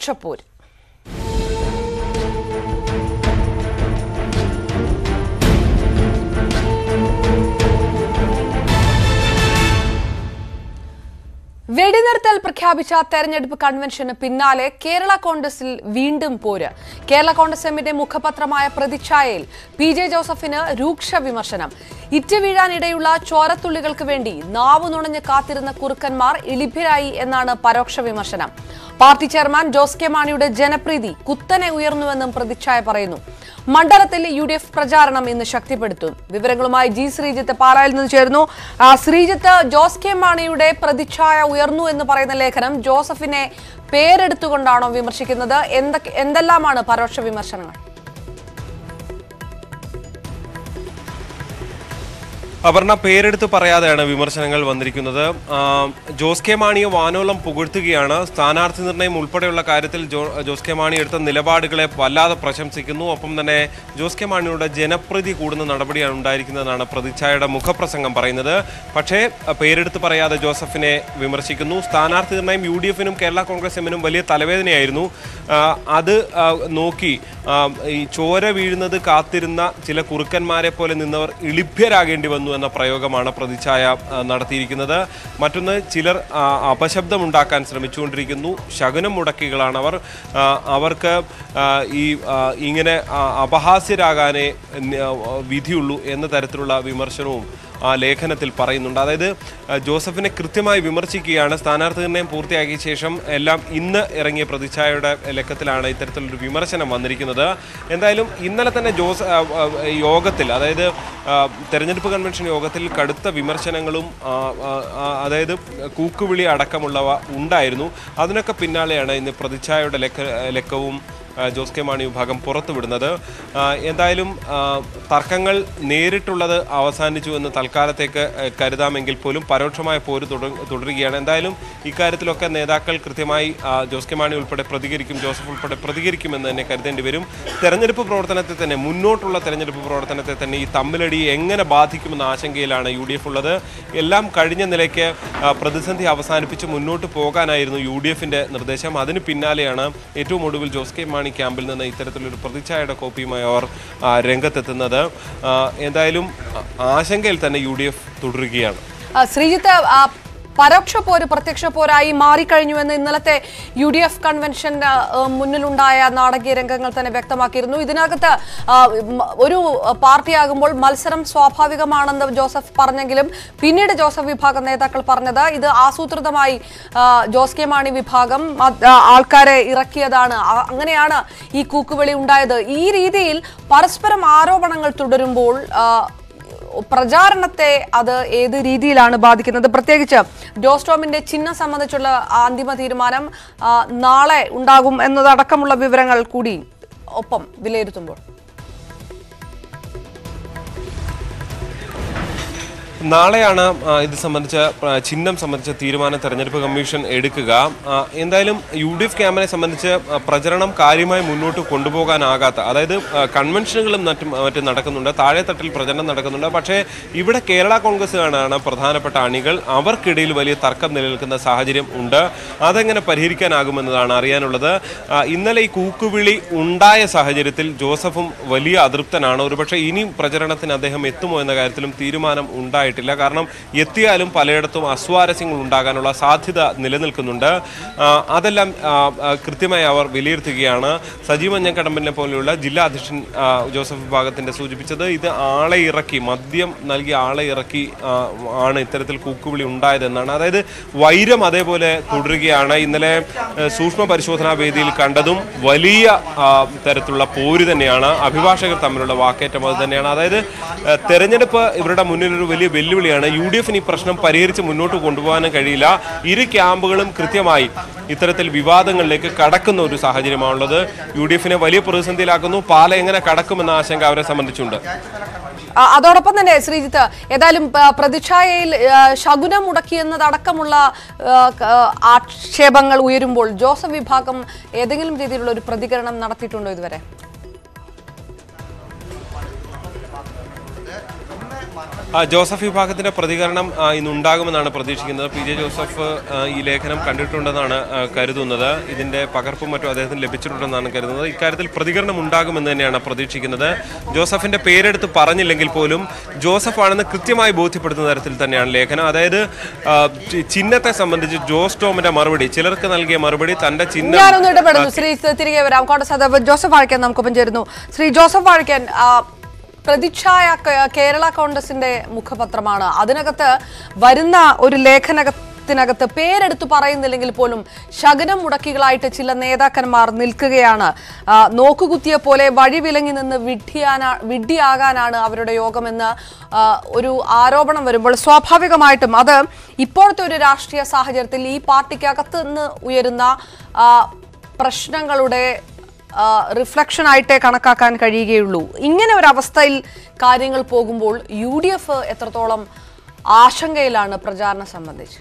പരോക്ഷപ്പോര് വെടിനിർത്തൽ പ്രഖ്യാപിച്ച തെരഞ്ഞെടുപ്പ് കൺവെൻഷന് പിന്നാലെ കേരള കോൺഗ്രസിൽ വീണ്ടും പോര് കേരള കോൺഗ്രസ് എമ്മിന്റെ മുഖപത്രമായ പ്രതിച്ഛായയിൽ പി ജെ ജോസഫിന് രൂക്ഷ വിമർശനം ഇറ്റ് വീഴാനിടയുള്ള ചോരത്തുള്ളികൾക്ക് വേണ്ടി നാവു നുണഞ്ഞ് കാത്തിരുന്ന കുറുക്കന്മാർ ഇളിഭ്യരായി എന്നാണ് പരോക്ഷ വിമർശനം പാർട്ടി ചെയർമാൻ ജോസ് കെ മാണിയുടെ ജനപ്രീതി കുത്തനെ ഉയർന്നുവെന്നും പ്രതിച്ഛായ പറയുന്നു മണ്ഡലത്തിൽ യു ഡി എഫ് പ്രചാരണം ഇന്ന് ശക്തിപ്പെടുത്തും വിവരങ്ങളുമായി ജി ശ്രീജിത്ത് പാലായിൽ നിന്ന് ചേരുന്നു ആ, ശ്രീജിത്ത് ജോസ് കെ മാണിയുടെ പ്രതിച്ഛായ ഉയർന്നു എന്ന് പറയുന്ന ലേഖനം ജോസഫിനെ പേരെടുത്തുകൊണ്ടാണോ വിമർശിക്കുന്നത് എന്തൊക്കെ എന്തെല്ലാമാണ് പരോക്ഷ വിമർശനങ്ങൾ അപർണ പേരെടുത്ത് പറയാതെയാണ് വിമർശനങ്ങൾ വന്നിരിക്കുന്നത് ആ, ജോസ് കെ മാണിയെ വാനോളം പുകഴ്ത്തുകയാണ് സ്ഥാനാർത്ഥി നിർണയം ഉൾപ്പെടെയുള്ള കാര്യത്തിൽ ജോ- ജോസ് കെ മാണി എടുത്ത നിലപാടുകളെ വല്ലാതെ പ്രശംസിക്കുന്നു ഒപ്പം തന്നെ ജോസ് കെ മാണിയുടെ ജനപ്രീതി കൂടുന്ന നടപടിയാണ് ഉണ്ടായിരിക്കുന്നതെന്നാണ് പ്രതിച്ഛായയുടെ മുഖപ്രസംഗം പറയുന്നത് പക്ഷേ ആ, പേരെടുത്ത് പറയാതെ ജോസഫിനെ വിമർശിക്കുന്നു സ്ഥാനാർത്ഥി നിർണയം യു ഡി എഫിനും കേരള കോൺഗ്രസ് എമ്മിനും വലിയ തലവേദനയായിരുന്നു ആ, അത് ആ, നോക്കി ആ, ഈ ചോര വീഴുന്നത് കാത്തിരുന്ന ചില കുറുക്കന്മാരെ പോലെ നിന്നവർ ഇളിഭ്യരാകേണ്ടി വന്നു എന്ന പ്രയോഗമാണ് പ്രതിച്ഛായ ആ, നടത്തിയിരിക്കുന്നത് മറ്റൊന്ന് ചിലർ ആ, അപശബ്ദമുണ്ടാക്കാൻ ശ്രമിച്ചുകൊണ്ടിരിക്കുന്നു ശകുനം മുടക്കികളാണ് അവർ ആ, അവർക്ക് ആ, ഈ ആ, ഇങ്ങനെ ആ, അപഹാസ്യരാകാനേ ന- വിധിയുള്ളൂ എന്ന തരത്തിലുള്ള വിമർശനവും ആ ലേഖനത്തിൽ പറയുന്നുണ്ട് അതായത് ആ, ജോസഫിനെ കൃത്യമായി വിമർശിക്കുകയാണ് സ്ഥാനാർത്ഥി നിർണയം പൂർത്തിയാക്കിയ ശേഷം എല്ലാം ഇന്ന് ഇറങ്ങിയ പ്രതിച്ഛായയുടെ ലക്കത്തിലാണ് ഇത്തരത്തിലൊരു വിമർശനം വന്നിരിക്കുന്നത് എന്തായാലും ഇന്നലെ തന്നെ ജോസ് ആ, ആ, യോഗത്തിൽ അതായത് ആ, തെരഞ്ഞെടുപ്പ് കൺവെൻഷൻ യോഗത്തിൽ കടുത്ത വിമർശനങ്ങളും ആ, ആ, ആ, അതായത് കൂക്കുവിളി അടക്കമുള്ളവ ഉണ്ടായിരുന്നു അതിനൊക്കെ പിന്നാലെയാണ് ഇന്ന് പ്രതിച്ഛായയുടെ ലക്ക ലക്കവും ആ, ജോസ് കെ മാണി വിഭാഗം പുറത്തുവിടുന്നത് ആ, എന്തായാലും ആ, തർക്കങ്ങൾ നേരിട്ടുള്ളത് അവസാനിച്ചു എന്ന് തൽക്കാലത്തേക്ക് ആ, കരുതാമെങ്കിൽ പോലും പരോക്ഷമായ പോര് തുട- തുടരുകയാണ് എന്തായാലും ഇക്കാര്യത്തിലൊക്കെ നേതാക്കൾ കൃത്യമായി ആ, ജോസ് കെ മാണി ഉൾപ്പെടെ പ്രതികരിക്കും ജോസഫ് ഉൾപ്പെടെ പ്രതികരിക്കുമെന്ന് തന്നെ കരുതേണ്ടി വരും തെരഞ്ഞെടുപ്പ് പ്രവർത്തനത്തെ തന്നെ മുന്നോട്ടുള്ള തെരഞ്ഞെടുപ്പ് പ്രവർത്തനത്തെ തന്നെ ഈ തമ്മിലടി എങ്ങനെ ബാധിക്കുമെന്ന ആശങ്കയിലാണ് യു ഡി എഫ് ഉള്ളത് എല്ലാം കഴിഞ്ഞ നിലയ്ക്ക് ആ, പ്രതിസന്ധി അവസാനിപ്പിച്ച് മുന്നോട്ട് പോകാനായിരുന്നു യു ഡി എഫിന്റെ നിർദ്ദേശം അതിന് പിന്നാലെയാണ് ഏറ്റവും ഒടുവിൽ ജോസ് കെ മാണി ക്യാമ്പിൽ നിന്ന് ഇത്തരത്തിലൊരു പ്രതിച്ഛായയുടെ കോപ്പിയുമായി അവർ ആ, രംഗത്തെത്തുന്നത് ആ, എന്തായാലും ആ, ആശങ്കയിൽ തന്നെ യു ഡി എഫ് തുടരുകയാണ് ആ, ശ്രീജിത്ത് ആ, പരോക്ഷ പോര് പ്രത്യക്ഷ പോരായി മാറിക്കഴിഞ്ഞുവെന്ന് ഇന്നലത്തെ യു ഡി എഫ് കൺവെൻഷൻ ആ, മുന്നിലുണ്ടായ നാടകീയ രംഗങ്ങൾ തന്നെ വ്യക്തമാക്കിയിരുന്നു ഇതിനകത്ത് ആ, മ- ഒരു പാർട്ടിയാകുമ്പോൾ മത്സരം സ്വാഭാവികമാണെന്ന് ജോസഫ് പറഞ്ഞെങ്കിലും പിന്നീട് ജോസഫ് വിഭാഗം നേതാക്കൾ പറഞ്ഞത് ഇത് ആസൂത്രിതമായി ആ, ജോസ് കെ മാണി വിഭാഗം അത്, ആ, ആൾക്കാരെ ഇറക്കിയതാണ് ആ, അങ്ങനെയാണ് ഈ കൂക്കുവിളി ഉണ്ടായത് ഈ രീതിയിൽ പരസ്പരം ആരോപണങ്ങൾ തുടരുമ്പോൾ ആ, പ്രചാരണത്തെ അത് ഏത് രീതിയിലാണ് ബാധിക്കുന്നത് പ്രത്യേകിച്ച് ജോസ് ടോമിന്റെ ചിഹ്നം സംബന്ധിച്ചുള്ള അന്തിമ തീരുമാനം ആ, നാളെ ഉണ്ടാകും എന്നതടക്കമുള്ള വിവരങ്ങൾ കൂടി ഒപ്പം വിലയിരുത്തുമ്പോൾ നാളെയാണ് ആ, ഇത് സംബന്ധിച്ച ആ, ചിഹ്നം സംബന്ധിച്ച തീരുമാനം തെരഞ്ഞെടുപ്പ് കമ്മീഷൻ എടുക്കുക ആ, എന്തായാലും യു ഡി എഫ് ക്യാമ്പിനെ സംബന്ധിച്ച് ആ, പ്രചരണം കാര്യമായി മുന്നോട്ട് കൊണ്ടുപോകാനാകാത്ത അതായത് ആ, കൺവെൻഷനുകളും മറ്റും മറ്റും നടക്കുന്നുണ്ട് താഴെത്തട്ടിൽ പ്രചരണം നടക്കുന്നുണ്ട് പക്ഷേ ഇവിടെ കേരള കോൺഗ്രസ്സുകാരാണ് പ്രധാനപ്പെട്ട അണികൾ അവർക്കിടയിൽ വലിയ തർക്കം നിലനിൽക്കുന്ന സാഹചര്യം ഉണ്ട് അതെങ്ങനെ പരിഹരിക്കാനാകുമെന്നതാണ് അറിയാനുള്ളത് ആ, ഇന്നലെ ഈ കൂക്കുവിളി ഉണ്ടായ സാഹചര്യത്തിൽ ജോസഫും വലിയ അതൃപ്തനാണ് ഒരുപക്ഷെ ഇനിയും പ്രചരണത്തിന് അദ്ദേഹം എത്തുമോ എന്ന കാര്യത്തിലും തീരുമാനം ഉണ്ടായിട്ടില്ല കാരണം എത്തിയാലും പലയിടത്തും അസ്വാരസ്യങ്ങൾ ഉണ്ടാകാനുള്ള സാധ്യത നിലനിൽക്കുന്നുണ്ട് ആ, അതെല്ലാം ആ, ആ, കൃത്യമായി അവർ വിലയിരുത്തുകയാണ് സജീവ് മഞ്ഞക്കടമ്പലിനെ പോലെയുള്ള ജില്ലാ അധ്യക്ഷൻ ആ, ജോസഫ് വിഭാഗത്തിന്റെ സൂചിപ്പിച്ചത് ഇത് ആളെ ഇറക്കി മദ്യം നൽകി ആളെ ഇറക്കി ആ, ആണ് ഇത്തരത്തിൽ കൂക്കുവിളി ഉണ്ടായതെന്നാണ് അതായത് വൈരം അതേപോലെ തുടരുകയാണ് ഇന്നലെ ഏഹ്, സൂക്ഷ്മ പരിശോധനാ വേദിയിൽ കണ്ടതും വലിയ ആ, തരത്തിലുള്ള പോര് തന്നെയാണ് അഭിഭാഷകർ തമ്മിലുള്ള വാക്കേറ്റം അത് തന്നെയാണ് അതായത് ഏഹ്, തെരഞ്ഞെടുപ്പ് ഇവരുടെ മുന്നിൽ ഒരു വലിയ വെല്ലുവിളിയാണ് യു ഡി എഫിന് ഈ പ്രശ്നം പരിഹരിച്ച് മുന്നോട്ട് കൊണ്ടുപോകാനും കഴിയില്ല ഇരു ക്യാമ്പുകളും കൃത്യമായി ഇത്തരത്തിൽ വിവാദങ്ങളിലേക്ക് കടക്കുന്ന ഒരു സാഹചര്യമാണുള്ളത് യു ഡി എഫിനെ വലിയ പ്രതിസന്ധിയിലാക്കുന്നു പാല എങ്ങനെ കടക്കുമെന്ന ആശങ്ക അവരെ സംബന്ധിച്ചുണ്ട് ആ, അതോടൊപ്പം തന്നെ ശ്രീജിത്ത് ഏതായാലും ആ, പ്രതിച്ഛായയിൽ ആ, ശകുനം മുടക്കിയെന്നതടക്കമുള്ള ആ, ക- ആക്ഷേപങ്ങൾ ഉയരുമ്പോൾ ജോസഫ് വിഭാഗം ഏതെങ്കിലും രീതിയിലുള്ള ഒരു പ്രതികരണം നടത്തിയിട്ടുണ്ടോ ഇതുവരെ ആ, ജോസഫ് വിഭാഗത്തിന്റെ പ്രതികരണം ആ, ഇന്ന് ഉണ്ടാകുമെന്നാണ് പ്രതീക്ഷിക്കുന്നത് പി ജെ ജോസഫ് ആ, ഈ ലേഖനം കണ്ടിട്ടുണ്ടെന്നാണ് ആ, കരുതുന്നത് ഇതിന്റെ പകർപ്പും മറ്റും അദ്ദേഹത്തിന് ലഭിച്ചിട്ടുണ്ടെന്നാണ് കരുതുന്നത് ഇക്കാര്യത്തിൽ പ്രതികരണം ഉണ്ടാകുമെന്ന് തന്നെയാണ് പ്രതീക്ഷിക്കുന്നത് ജോസഫിന്റെ പേരെടുത്ത് പറഞ്ഞില്ലെങ്കിൽ പോലും ജോസഫ് ആണെന്ന് കൃത്യമായി ബോധ്യപ്പെടുത്തുന്ന തരത്തിൽ തന്നെയാണ് ലേഖനം അതായത് ആ, ചി- ചിഹ്നത്തെ സംബന്ധിച്ച് ജോസ് ടോമിന്റെ മറുപടി ചിലർക്ക് നൽകിയ മറുപടി തന്റെ ചിഹ്നം ഞാനൊന്ന് ഇടപെടുന്നു ശ്രീ തിരികെ വരാം കോൺഗ്രസ് നേതാവ് ജോസഫ് വാഴക്കൻ നമുക്കൊപ്പം ചേരുന്നു ശ്രീ ജോസഫ് വാഴക്കൻ ആ, പ്രതിച്ഛായ കേ- കേരള കോൺഗ്രസിന്റെ മുഖപത്രമാണ് അതിനകത്ത് വരുന്ന ഒരു ലേഖനത്തിനകത്ത് പേരെടുത്ത് പറയുന്നില്ലെങ്കിൽ പോലും ശകനം മുടക്കികളായിട്ട് ചില നേതാക്കന്മാർ നിൽക്കുകയാണ് ആ, നോക്കുകുത്തിയെ പോലെ വഴി വിലങ്ങി നിന്ന് വിഡ്ഢിയാനാ വിഡ്ഢിയാകാനാണ് അവരുടെ യോഗമെന്ന് ആ, ഒരു ആരോപണം വരുമ്പോൾ സ്വാഭാവികമായിട്ടും അത് ഇപ്പോഴത്തെ ഒരു രാഷ്ട്രീയ സാഹചര്യത്തിൽ ഈ പാർട്ടിക്കകത്ത് നിന്ന് ഉയരുന്ന ആ, പ്രശ്നങ്ങളുടെ റിഫ്ലക്ഷൻ ആയിട്ടേ കണക്കാക്കാൻ കഴിയുകയുള്ളൂ ഇങ്ങനെ ഒരു അവസ്ഥയിൽ കാര്യങ്ങൾ പോകുമ്പോൾ യു ഡി എഫ് എത്രത്തോളം ആശങ്കയിലാണ് പ്രചാരണം സംബന്ധിച്ച്